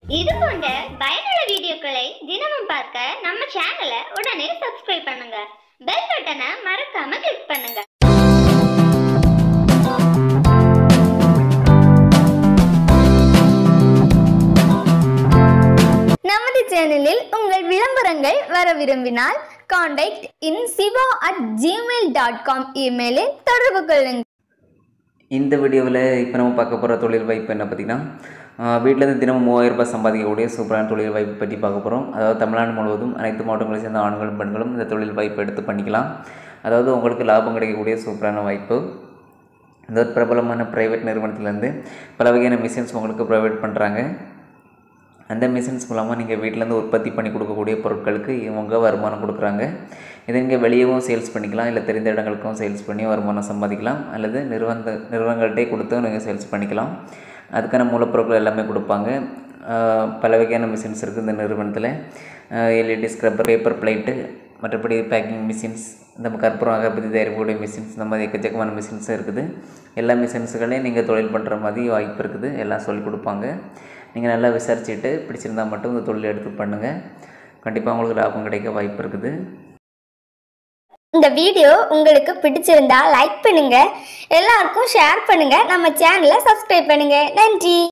இது போன்ற பயனுள்ள வீடியோக்களை தினமும் பார்க்க நம்ம சேனலை உடனே சப்ஸ்கிரைப் பண்ணுங்க பெல் பட்டனை மறக்காம கிளிக் பண்ணுங்க நமது சேனலில் உங்கள் விளம்பரங்கள் வர விரும்பினால் contact in Siva at Gmail dot com இமெயிலில் தொடர்பு கொள்ளுங்கள் இந்த வீடியோவில் இப்போ நம்ம பார்க்க போகிற தொழில் வாய்ப்பு என்ன பார்த்திங்கன்னா வீட்டிலேருந்து தினமும் மூவாயிரம் ரூபாய் சம்பாதிக்கக்கூடிய சூப்பரான தொழில் வாய்ப்பு பற்றி பார்க்க போகிறோம் அதாவது தமிழ்நாடு முழுவதும் அனைத்து மாவட்டங்களையும் சேர்ந்த ஆண்களும் பெண்களும் இந்த தொழில் வாய்ப்பை எடுத்து பண்ணிக்கலாம் அதாவது உங்களுக்கு லாபம் கிடைக்கக்கூடிய சூப்பரான வாய்ப்பு இந்த ஒரு பிரபலமான ப்ரைவேட் நிறுவனத்துலேருந்து பல வகையான மிஷின்ஸ் உங்களுக்கு ப்ரொவைட் பண்ணுறாங்க அந்த மிஷின்ஸ் மூலமாக நீங்கள் வீட்டிலேருந்து உற்பத்தி பண்ணி கொடுக்கக்கூடிய பொருட்களுக்கு இவங்க வருமானம் கொடுக்குறாங்க இதை நீங்கள் வெளியவும் சேல்ஸ் பண்ணிக்கலாம் இல்லை தெரிந்த இடங்களுக்கும் சேல்ஸ் பண்ணி வருமானம் சம்பாதிக்கலாம் அல்லது நிறுவன நிறுவனங்கள்கிட்டே கொடுத்து நீங்கள் சேல்ஸ் பண்ணிக்கலாம் அதுக்கான மூலப்பொருட்கள் எல்லாமே கொடுப்பாங்க ஆஹ் பல வகையான மிஷின்ஸ் இருக்குது இந்த நிறுவனத்தில் எல்இடி ஸ்க்ரப்பர் பேப்பர் பிளேட்டு மற்றபடி பேக்கிங் மிஷின்ஸ் இந்த கற்பூரம் அகப்பதி தயாரிக்கக்கூடிய மிஷின்ஸ் இந்த மாதிரி எக்கச்சக்கமான மிஷின்ஸும் இருக்குது எல்லா மிஷின்ஸுகளையும் நீங்கள் தொழில் பண்ணுற மாதிரி வாய்ப்பு இருக்குது எல்லாம் சொல்லிக் கொடுப்பாங்க நீங்கள் நல்லா விசாரிச்சுட்டு பிடிச்சிருந்தா மட்டும் இந்த தொழில் எடுத்து பண்ணுங்கள் கண்டிப்பாக உங்களுக்கு லாபம் கிடைக்க வாய்ப்பு இருக்குது இந்த வீடியோ உங்களுக்கு பிடிச்சிருந்தா லைக் பண்ணுங்க எல்லாருக்கும் ஷேர் பண்ணுங்க நம்ம சேனலை சப்ஸ்கிரைப் பண்ணுங்க நன்றி